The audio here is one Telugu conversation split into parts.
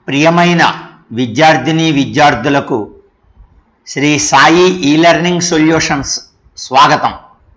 ప్రియమైన విద్యార్థిని విద్యార్థులకు శ్రీ సాయి ఈ లెర్నింగ్ సొల్యూషన్స్ స్వాగతం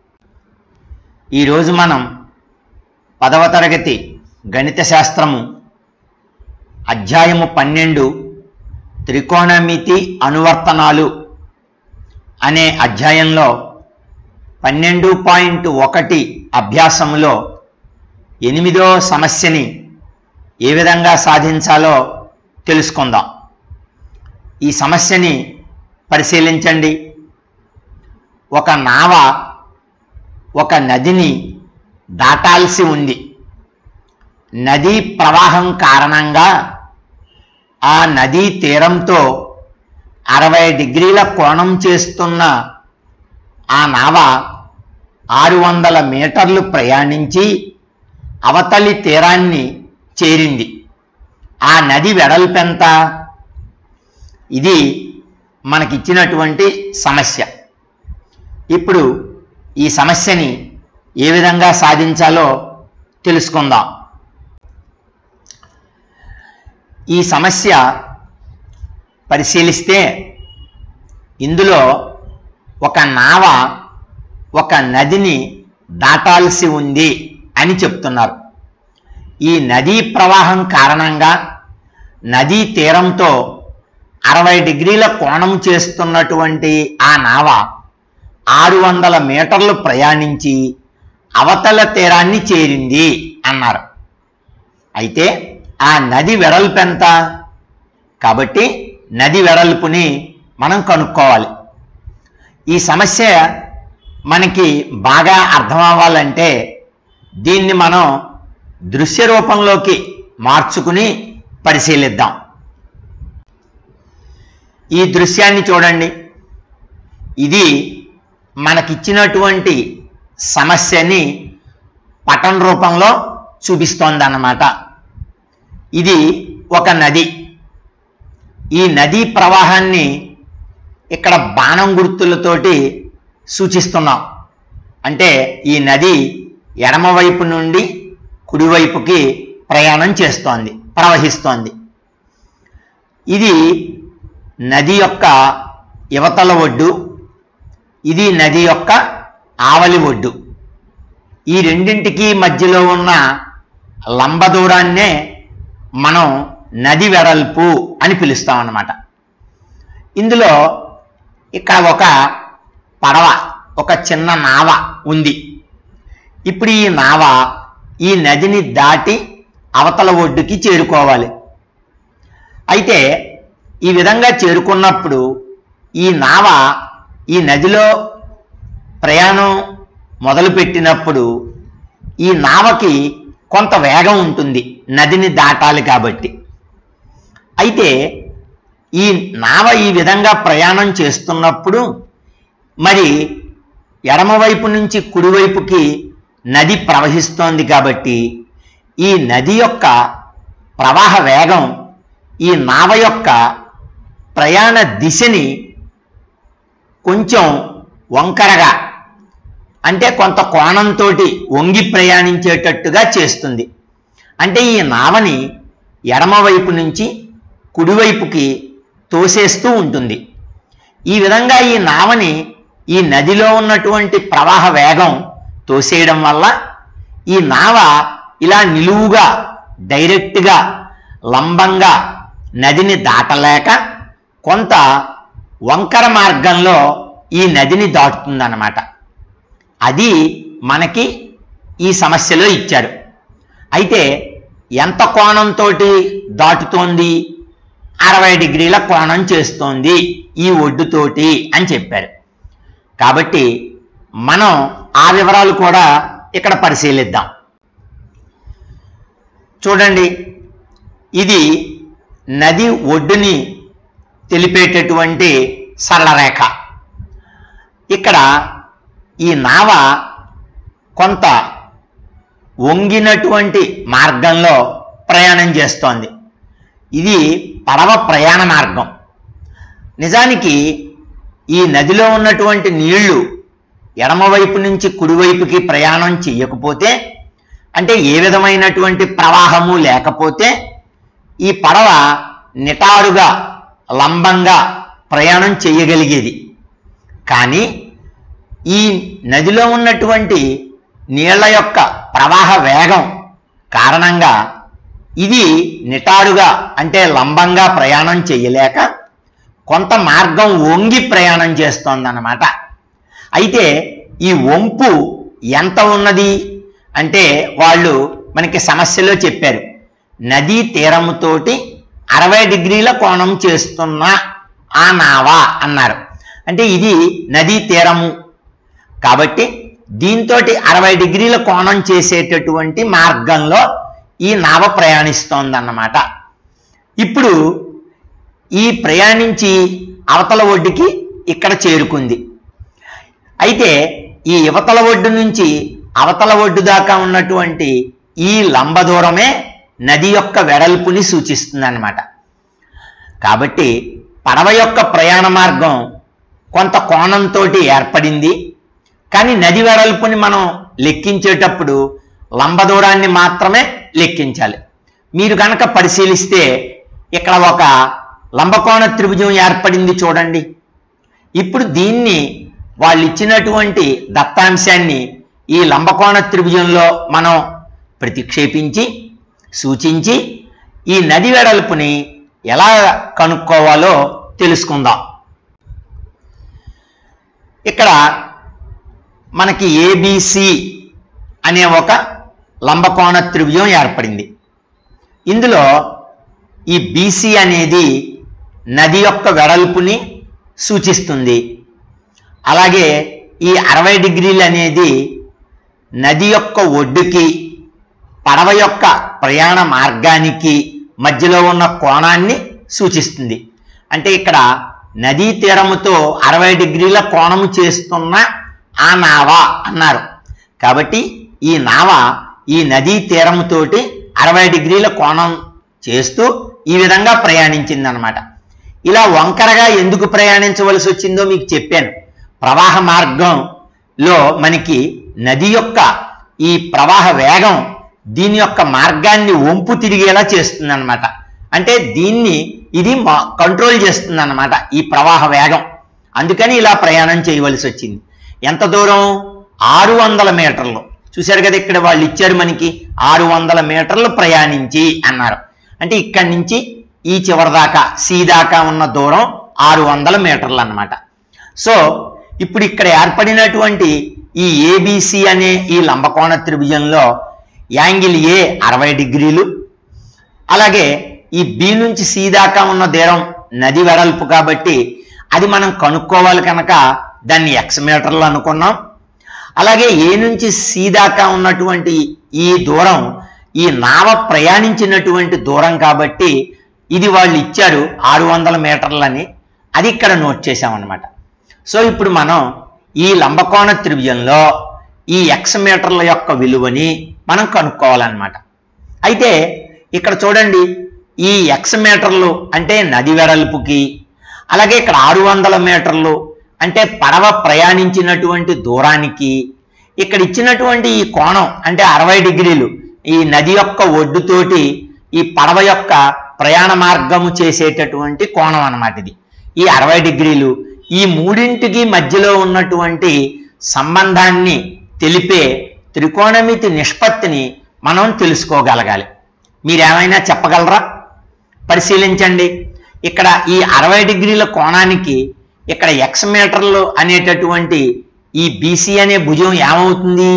ఈరోజు మనం పదవ తరగతి గణిత శాస్త్రము అధ్యాయము పన్నెండు త్రికోణమితి అనువర్తనాలు అనే అధ్యాయంలో పన్నెండు పాయింట్ ఒకటి అభ్యాసములో ఎనిమిదో సమస్యని ఏ విధంగా సాధించాలో తెలుసుకుందాం ఈ సమస్యని పరిశీలించండి ఒక నావ ఒక నదిని దాటాల్సి ఉంది నదీ ప్రవాహం కారణంగా ఆ నదీ తీరంతో అరవై డిగ్రీల కోణం చేస్తున్న ఆ నావ ఆరు వందల మీటర్లు ప్రయాణించి అవతలి తీరాన్ని చేరింది ఆ నది వెడల్పెంత ఇది మనకిచ్చినటువంటి సమస్య ఇప్పుడు ఈ సమస్యని ఏ విధంగా సాధించాలో తెలుసుకుందాం ఈ సమస్య పరిశీలిస్తే ఇందులో ఒక నావ ఒక నదిని దాటాల్సి ఉంది అని చెప్తున్నారు ఈ నదీ ప్రవాహం కారణంగా నదీ తీరంతో అరవై డిగ్రీల కోణం చేస్తున్నటువంటి ఆ నావ ఆరు వందల మీటర్లు ప్రయాణించి అవతల తీరాన్ని చేరింది అన్నారు అయితే ఆ నది వెడల్పెంత కాబట్టి నది వెడల్పుని మనం కనుక్కోవాలి ఈ సమస్య మనకి బాగా అర్థం అవ్వాలంటే దీన్ని మనం దృశ్య రూపంలోకి మార్చుకుని పరిశీలిద్దాం ఈ దృశ్యాన్ని చూడండి ఇది మనకిచ్చినటువంటి సమస్యని పటం రూపంలో చూపిస్తోందన్నమాట ఇది ఒక నది ఈ నదీ ప్రవాహాన్ని ఇక్కడ బాణం గుర్తులతోటి సూచిస్తున్నాం అంటే ఈ నది ఎడమవైపు నుండి కుడివైపుకి ప్రయాణం చేస్తోంది ప్రవహిస్తోంది ఇది నది యొక్క యువతల ఒడ్డు ఇది నది యొక్క ఆవలి ఒడ్డు ఈ రెండింటికి మధ్యలో ఉన్న లంబ దూరాన్నే మనం నది వెడల్పు అని పిలుస్తాం అన్నమాట ఇందులో ఇక్కడ ఒక పడవ ఒక చిన్న నావ ఉంది ఇప్పుడు ఈ నావ ఈ నదిని దాటి అవతల ఒడ్డుకి చేరుకోవాలి అయితే ఈ విధంగా చేరుకున్నప్పుడు ఈ నావ ఈ నదిలో ప్రయాణం మొదలుపెట్టినప్పుడు ఈ నావకి కొంత వేగం ఉంటుంది నదిని దాటాలి కాబట్టి అయితే ఈ నావ ఈ విధంగా ప్రయాణం చేస్తున్నప్పుడు మరి ఎడమవైపు నుంచి కుడివైపుకి నది ప్రవహిస్తోంది కాబట్టి ఈ నది యొక్క ప్రవాహ వేగం ఈ నావ యొక్క ప్రయాణ దిశని కొంచెం వంకరగా అంటే కొంత కోణంతో వంగి ప్రయాణించేటట్టుగా చేస్తుంది అంటే ఈ నావని ఎడమవైపు నుంచి కుడివైపుకి తోసేస్తూ ఉంటుంది ఈ విధంగా ఈ నావని ఈ నదిలో ఉన్నటువంటి ప్రవాహ వేగం తోసేయడం వల్ల ఈ నావ ఇలా నిలువుగా డైరెక్ట్గా లంబంగా నదిని దాటలేక కొంత వంకర మార్గంలో ఈ నదిని దాటుతుందన్నమాట అది మనకి ఈ సమస్యలో ఇచ్చారు అయితే ఎంత కోణంతో దాటుతోంది అరవై డిగ్రీల కోణం చేస్తోంది ఈ ఒడ్డుతోటి అని చెప్పారు కాబట్టి మనం ఆ వివరాలు కూడా ఇక్కడ పరిశీలిద్దాం చూడండి ఇది నది ఒడ్డుని తెలిపేటటువంటి సరళరేఖ ఇక్కడ ఈ నావ కొంత వంగినటువంటి మార్గంలో ప్రయాణం చేస్తోంది ఇది పడవ ప్రయాణ మార్గం నిజానికి ఈ నదిలో ఉన్నటువంటి నీళ్లు ఎడమవైపు నుంచి కుడివైపుకి ప్రయాణం చెయ్యకపోతే అంటే ఏ విధమైనటువంటి ప్రవాహము లేకపోతే ఈ పడవ నిటారుగా లంబంగా ప్రయాణం చేయగలిగేది కానీ ఈ నదిలో ఉన్నటువంటి నీళ్ల యొక్క ప్రవాహ వేగం కారణంగా ఇది నిటారుగా అంటే లంబంగా ప్రయాణం చేయలేక కొంత మార్గం వంగి ప్రయాణం చేస్తోందన్నమాట అయితే ఈ వంపు ఎంత ఉన్నది అంటే వాళ్ళు మనకి సమస్యలో చెప్పారు నదీ తీరముతోటి అరవై డిగ్రీల కోణం చేస్తున్న ఆ నావ అన్నారు అంటే ఇది నదీ తీరము కాబట్టి దీంతో అరవై డిగ్రీల కోణం చేసేటటువంటి మార్గంలో ఈ నావ ప్రయాణిస్తోందన్నమాట ఇప్పుడు ఈ ప్రయాణించి అవతల ఒడ్డుకి ఇక్కడ చేరుకుంది అయితే ఈ యువతల ఒడ్డు నుంచి అవతల ఒడ్డు దాకా ఉన్నటువంటి ఈ లంబ దూరమే నది యొక్క వెడల్పుని సూచిస్తుంది అన్నమాట కాబట్టి పడవ యొక్క ప్రయాణ మార్గం కొంత కోణంతో ఏర్పడింది కానీ నది వెడల్పుని మనం లెక్కించేటప్పుడు లంబ దూరాన్ని మాత్రమే లెక్కించాలి మీరు కనుక పరిశీలిస్తే ఇక్కడ ఒక లంబకోణ త్రిభుజం ఏర్పడింది చూడండి ఇప్పుడు దీన్ని వాళ్ళు ఇచ్చినటువంటి దత్తాంశాన్ని ఈ లంబకోణ త్రిభుజంలో మనం ప్రతిక్షేపించి సూచించి ఈ నది వెడల్పుని ఎలా కనుక్కోవాలో తెలుసుకుందాం ఇక్కడ మనకి ఏబిసి అనే ఒక లంబకోణ త్రిభుజం ఏర్పడింది ఇందులో ఈ బీసీ అనేది నది యొక్క వెడల్పుని సూచిస్తుంది అలాగే ఈ అరవై డిగ్రీలు అనేది నది యొక్క ఒడ్డుకి పడవ యొక్క ప్రయాణ మార్గానికి మధ్యలో ఉన్న కోణాన్ని సూచిస్తుంది అంటే ఇక్కడ నదీ తీరముతో అరవై డిగ్రీల కోణము చేస్తున్న ఆ నావ అన్నారు కాబట్టి ఈ నావ ఈ నదీ తీరముతోటి అరవై డిగ్రీల కోణం చేస్తూ ఈ విధంగా ప్రయాణించిందనమాట ఇలా వంకరగా ఎందుకు ప్రయాణించవలసి వచ్చిందో మీకు చెప్పాను ప్రవాహ మార్గంలో మనకి నది యొక్క ఈ ప్రవాహ వేగం దీని యొక్క మార్గాన్ని వంపు తిరిగేలా చేస్తుందన్నమాట అంటే దీన్ని ఇది మా- కంట్రోల్ చేస్తుందన్నమాట ఈ ప్రవాహ వేగం అందుకని ఇలా ప్రయాణం చేయవలసి వచ్చింది ఎంత దూరం ఆరు వందల మీటర్లు చూశారు కదా ఇక్కడ వాళ్ళు ఇచ్చారు మనకి ఆరు వందల మీటర్లు ప్రయాణించి అన్నారు అంటే ఇక్కడి నుంచి ఈ చివరి దాకా సి దాకా ఉన్న దూరం ఆరు వందల మీటర్లు అన్నమాట సో ఇప్పుడు ఇక్కడ ఏర్పడినటువంటి ఈ ఏబిసి అనే ఈ లంబకోణ త్రిభుజంలో యాంగిల్ ఏ అరవై డిగ్రీలు అలాగే ఈ బి నుంచి సి దాకా ఉన్న దూరం నది వెడల్పు కాబట్టి అది మనం కనుక్కోవాలి కనుక దాన్ని ఎక్స్ మీటర్లు అనుకున్నాం అలాగే ఏ నుంచి సి దాకా ఉన్నటువంటి ఈ దూరం ఈ నావ ప్రయాణించినటువంటి దూరం కాబట్టి ఇది వాళ్ళు ఇచ్చారు ఆరు వందల మీటర్లని అది ఇక్కడ నోట్ చేసామన్నమాట సో ఇప్పుడు మనం ఈ లంబకోణ త్రిభుజంలో ఈ ఎక్స్ మీటర్ల యొక్క విలువని మనం కనుక్కోవాలన్నమాట అయితే ఇక్కడ చూడండి ఈ ఎక్స్ మీటర్లు అంటే నది వెడల్పుకి అలాగే ఇక్కడ ఆరు వందల మీటర్లు అంటే పడవ ప్రయాణించినటువంటి దూరానికి ఇక్కడ ఇచ్చినటువంటి ఈ కోణం అంటే అరవై డిగ్రీలు ఈ నది యొక్క ఒడ్డుతోటి ఈ పడవ యొక్క ప్రయాణ మార్గము చేసేటటువంటి కోణం అన్నమాట ఇది ఈ అరవై డిగ్రీలు ఈ మూడింటికి మధ్యలో ఉన్నటువంటి సంబంధాన్ని తెలిపే త్రికోణమితి నిష్పత్తిని మనం తెలుసుకోగలగాలి మీరేమైనా చెప్పగలరా పరిశీలించండి ఇక్కడ ఈ అరవై డిగ్రీల కోణానికి ఇక్కడ ఎక్స్ మీటర్లు అనేటటువంటి ఈ బీసీ అనే భుజం ఏమవుతుంది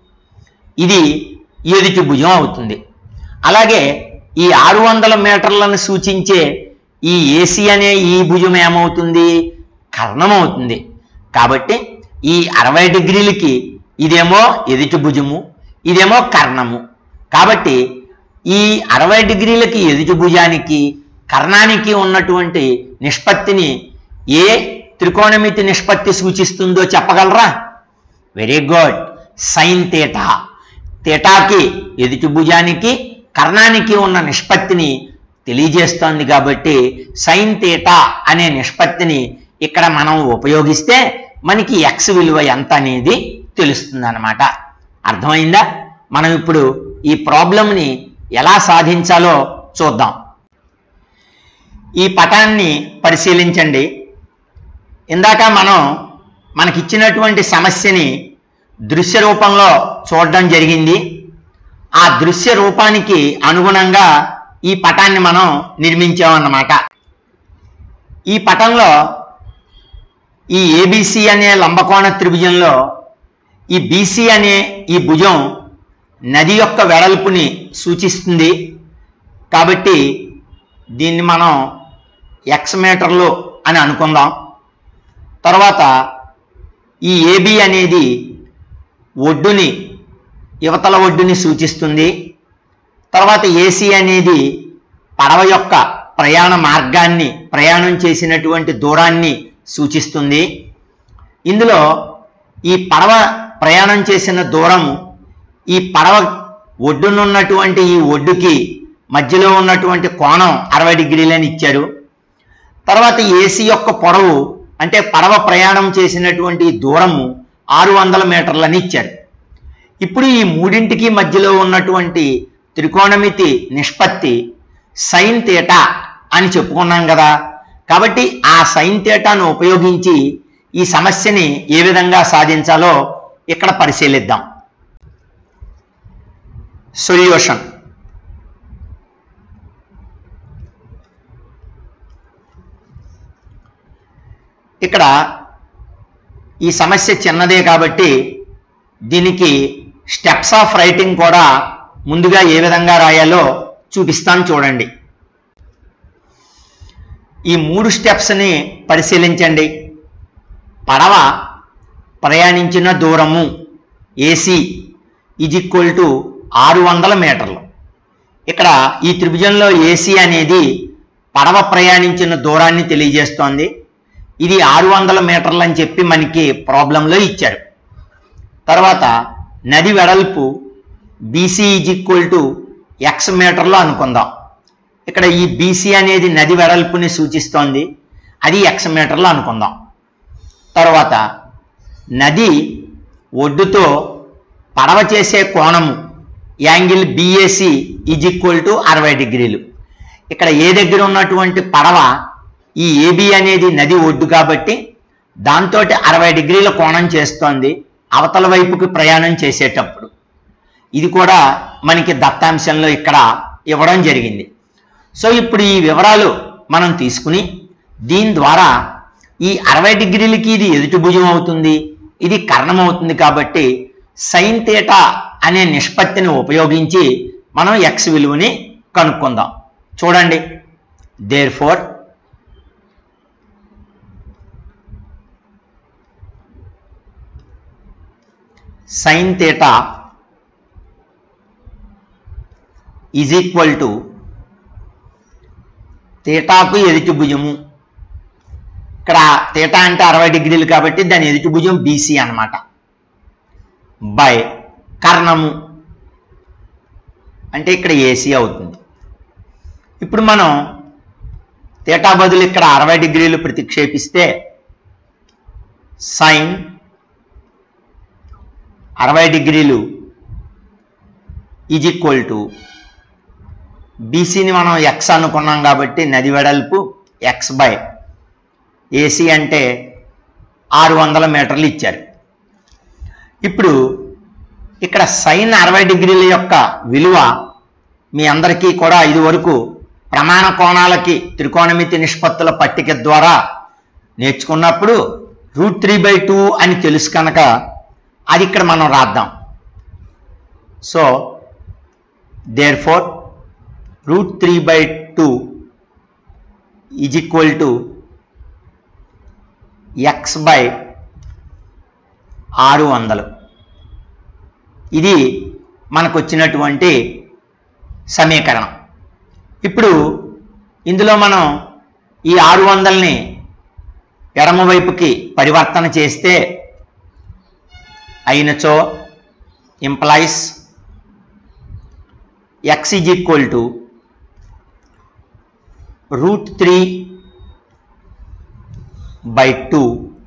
ఇది ఎదుటి భుజం అవుతుంది అలాగే ఈ ఆరు వందల మీటర్లను సూచించే ఈ ఏసీ అనే ఈ భుజం ఏమవుతుంది కర్ణం అవుతుంది కాబట్టి ఈ అరవై డిగ్రీలకి ఇదేమో ఎదుటి భుజము ఇదేమో కర్ణము కాబట్టి ఈ అరవై డిగ్రీలకి ఎదుటి భుజానికి కర్ణానికి ఉన్నటువంటి నిష్పత్తిని ఏ త్రికోణమితి నిష్పత్తి సూచిస్తుందో చెప్పగలరా వెరీ గుడ్ సైన్ తేటా తేటాకి ఎదుటి భుజానికి కర్ణానికి ఉన్న నిష్పత్తిని తెలియజేస్తోంది కాబట్టి సైన్ తేటా అనే నిష్పత్తిని ఇక్కడ మనం ఉపయోగిస్తే మనకి ఎక్స్ విలువ ఎంత అనేది తెలుస్తుంది అనమాట అర్థమైందా మనం ఇప్పుడు ఈ ప్రాబ్లంని ఎలా సాధించాలో చూద్దాం ఈ పటాన్ని పరిశీలించండి ఇందాక మనం మనకిచ్చినటువంటి సమస్యని దృశ్య రూపంలో చూడడం జరిగింది ఆ దృశ్య రూపానికి అనుగుణంగా ఈ పటాన్ని మనం నిర్మించామన్నమాట ఈ పటంలో ఈ ఏబిసి అనే లంబకోణ త్రిభుజంలో ఈ బీసీ అనే ఈ భుజం నది యొక్క వెడల్పుని సూచిస్తుంది కాబట్టి దీన్ని మనం ఎక్స్ మీటర్లు అని అనుకుందాం తర్వాత ఈ ఏబి అనేది ఒడ్డుని యువతల ఒడ్డుని సూచిస్తుంది తర్వాత ఏసీ అనేది పడవ యొక్క ప్రయాణ మార్గాన్ని ప్రయాణం చేసినటువంటి దూరాన్ని సూచిస్తుంది ఇందులో ఈ పడవ ప్రయాణం చేసిన దూరం ఈ పడవ ఒడ్డునున్నటువంటి ఈ ఒడ్డుకి మధ్యలో ఉన్నటువంటి కోణం అరవై డిగ్రీలని ఇచ్చారు తర్వాత ఏసీ యొక్క పొడవు అంటే పడవ ప్రయాణం చేసినటువంటి దూరము ఆరు వందల మీటర్లని ఇచ్చారు ఇప్పుడు ఈ మూడింటికి మధ్యలో ఉన్నటువంటి త్రికోణమితి నిష్పత్తి సైన్ తీటా అని చెప్పుకున్నాం కదా కాబట్టి ఆ సైన్ తీటాను ఉపయోగించి ఈ సమస్యని ఏ విధంగా సాధించాలో ఇక్కడ పరిశీలిద్దాం సొల్యూషన్ ఇక్కడ ఈ సమస్య చిన్నదే కాబట్టి దీనికి స్టెప్స్ ఆఫ్ రైటింగ్ కూడా ముందుగా ఏ విధంగా రాయాలో చూపిస్తాను చూడండి ఈ మూడు స్టెప్స్ని పరిశీలించండి పడవ ప్రయాణించిన దూరము ఏసీ ఈజ్ ఈక్వల్ టు ఆరు వందల మీటర్లు ఇక్కడ ఈ త్రిభుజంలో ఏసీ అనేది పడవ ప్రయాణించిన దూరాన్ని తెలియజేస్తోంది ఇది ఆరు వందల మీటర్లు అని చెప్పి మనకి ప్రాబ్లంలో ఇచ్చారు తర్వాత నది వెడల్పు BC is equal to x మీటర్లో అనుకుందాం ఇక్కడ ఈ బీసీ అనేది నది వెడల్పుని సూచిస్తోంది అది ఎక్స్ మీటర్లో అనుకుందాం తర్వాత నది ఒడ్డుతో పడవ చేసే కోణము angle BAC is equal to అరవై డిగ్రీలు ఇక్కడ ఏ దగ్గర ఉన్నటువంటి పడవ ఈ ఏబి అనేది నది ఒడ్డు కాబట్టి దాంతో అరవై డిగ్రీల కోణం చేస్తోంది అవతల వైపుకి ప్రయాణం చేసేటప్పుడు ఇది కూడా మనకి దత్తాంశంలో ఇక్కడ ఇవ్వడం జరిగింది సో ఇప్పుడు ఈ వివరాలు మనం తీసుకుని దీని ద్వారా ఈ అరవై డిగ్రీలకి ఇది ఎదుటి భుజం అవుతుంది ఇది కర్ణం అవుతుంది కాబట్టి సైన్ తీటా అనే నిష్పత్తిని ఉపయోగించి మనం ఎక్స్ విలువని కనుక్కుందాం చూడండి therefore sine theta is equal to తీటాకు ఎదుటి భుజము ఇక్కడ తీటా అంటే అరవై డిగ్రీలు కాబట్టి దాని ఎదుటి భుజం బీసీ అన్నమాట బై కర్ణము అంటే ఇక్కడ ఏసీ అవుతుంది ఇప్పుడు మనం తీటా బదులు ఇక్కడ అరవై డిగ్రీలు ప్రతిక్షేపిస్తే సైన్ అరవై డిగ్రీలు ఈజ్ ఈక్వల్ టు బీసీని మనం ఎక్స్ అనుకున్నాం కాబట్టి నది వెడల్పు ఎక్స్ బై ఏసీ అంటే ఆరు వందల మీటర్లు ఇచ్చారు ఇప్పుడు ఇక్కడ సైన్ అరవై డిగ్రీల యొక్క విలువ మీ అందరికీ కూడా ఇది వరకు ప్రమాణ కోణాలకి త్రికోణమితి నిష్పత్తుల పట్టిక ద్వారా నేర్చుకున్నప్పుడు రూట్ త్రీ బై టూ అని తెలుసు కనుక అది ఇక్కడ మనం రాద్దాం so therefore root three by two is equal to x by ఆరు వందలు ఇది మనకు వచ్చినటువంటి సమీకరణం ఇప్పుడు ఇందులో మనం ఈ ఆరు వందల్ని ఎడమ వైపుకి పరివర్తన చేస్తే అయినచో implies x is equal to root three by two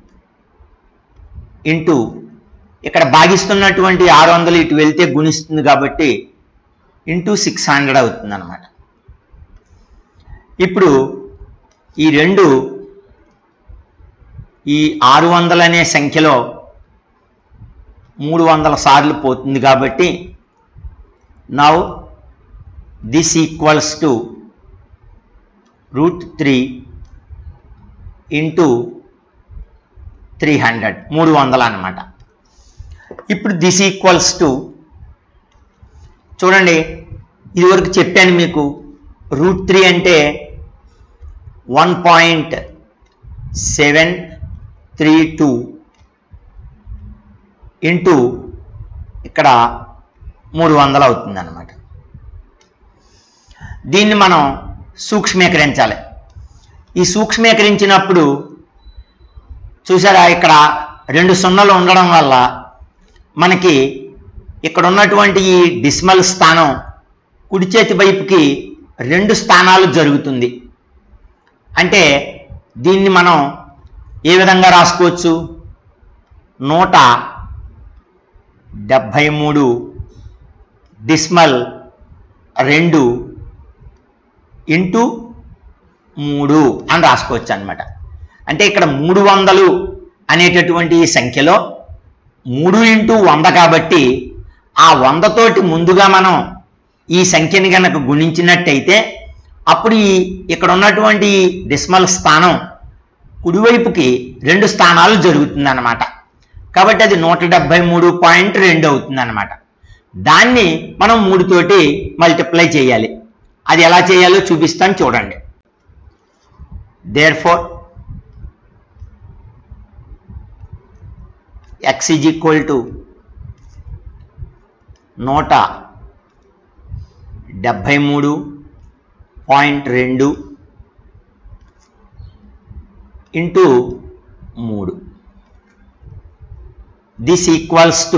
into ఇక్కడ భాగిస్తున్నటువంటి ఆరు వందలు ఇటు వెళ్తే గుణిస్తుంది కాబట్టి ఇంటూ సిక్స్ హండ్రెడ్ అవుతుంది అనమాట ఇప్పుడు ఈ రెండు ఈ ఆరు వందలు అనే సంఖ్యలో మూడు వందల సార్లు పోతుంది కాబట్టి now this equals to root three into three hundred మూడు వందలు అనమాట ఇప్పుడు దిస్ ఈక్వల్స్ టు చూడండి ఇదివరకు చెప్పాను మీకు రూట్ త్రీ అంటే one point seven three two into ఇక్కడ మూడు వందలు అవుతుంది అనమాట దీన్ని మనం సూక్ష్మీకరించాలి ఈ సూక్ష్మీకరించినప్పుడు చూసారా ఇక్కడ రెండు సున్నలు ఉండడం వల్ల మనకి ఇక్కడ ఉన్నటువంటి ఈ డిస్మల్ స్థానం కుడి చేతి వైపుకి రెండు స్థానాలు జరుగుతుంది అంటే దీన్ని మనం ఏ విధంగా రాసుకోవచ్చు నూట డెబ్భై మూడు డిస్మల్ రెండు ఇంటూ మూడు అని రాసుకోవచ్చు అనమాట అంటే ఇక్కడ మూడు వందలు అనేటటువంటి ఈ సంఖ్యలో మూడు ఇంటూ వంద కాబట్టి ఆ వందతోటి ముందుగా మనం ఈ సంఖ్యని కనుక గుణించినట్టయితే అప్పుడు ఈ ఇక్కడ ఉన్నటువంటి డిస్మల్ స్థానం కుడివైపుకి రెండు స్థానాలు జరుగుతుందన్నమాట కాబట్టి అది నూట డెబ్బై మూడు పాయింట్ రెండు అవుతుందన్నమాట దాన్ని మనం మూడుతోటి మల్టిప్లై చేయాలి అది ఎలా చేయాలో చూపిస్తాను చూడండి therefore x is equal to నూట డెబ్భై మూడు పాయింట్ రెండు ఇంటూ మూడు దిస్ ఈక్వల్స్ టు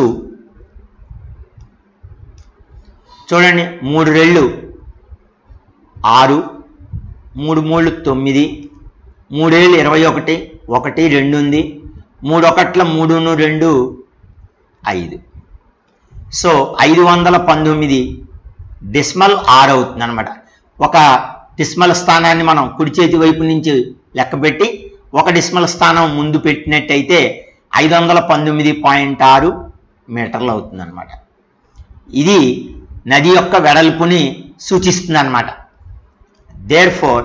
చూడండి మూడు రెళ్ళు ఆరు మూడు మూడు తొమ్మిది మూడేళ్ళు ఇరవై ఒకటి ఒకటి రెండు ఉంది మూడు ఒకట్ల మూడును రెండు ఐదు సో ఐదు వందల పంతొమ్మిది డిస్మల్ ఆరు అవుతుంది అనమాట ఒక డిస్మల్ స్థానాన్ని మనం కుడి చేతి వైపు నుంచి లెక్కపెట్టి ఒక డిస్మల్ స్థానం ముందు పెట్టినట్టయితే ఐదు వందల పంతొమ్మిది పాయింట్ ఆరు మీటర్లు అవుతుంది అనమాట ఇది నది యొక్క వెడల్పుని సూచిస్తుంది అనమాట దేర్ ఫోర్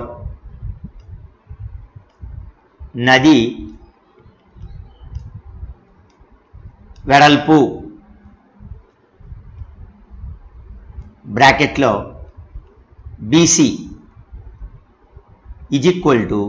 నది వెడల్పు బ్రాకెట్లో బీసీ ఈజ్ ఈక్వల్ టు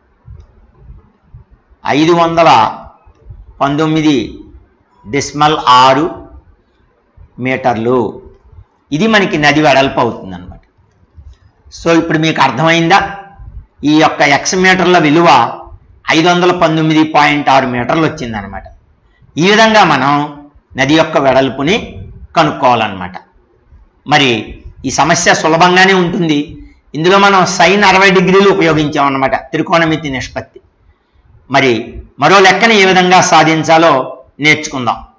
ఐదు వందల పంతొమ్మిది డెసిమల్ ఆరు మీటర్లు ఇది మనకి నది వెడల్పు అవుతుంది అనమాట సో ఇప్పుడు మీకు అర్థమైందా ఈ యొక్క ఎక్స్ మీటర్ల విలువ ఐదు వందల పంతొమ్మిది పాయింట్ ఆరు మీటర్లు వచ్చిందనమాట ఈ విధంగా మనం నది యొక్క వెడల్పుని కనుక్కోవాలన్నమాట మరి ఈ సమస్య సులభంగానే ఉంటుంది ఇందులో మనం సైన్ అరవై డిగ్రీలు ఉపయోగించామన్నమాట త్రికోణమితి నిష్పత్తి మరి మరో లెక్కని ఏ విధంగా సాధించాలో నేర్చుకుందాం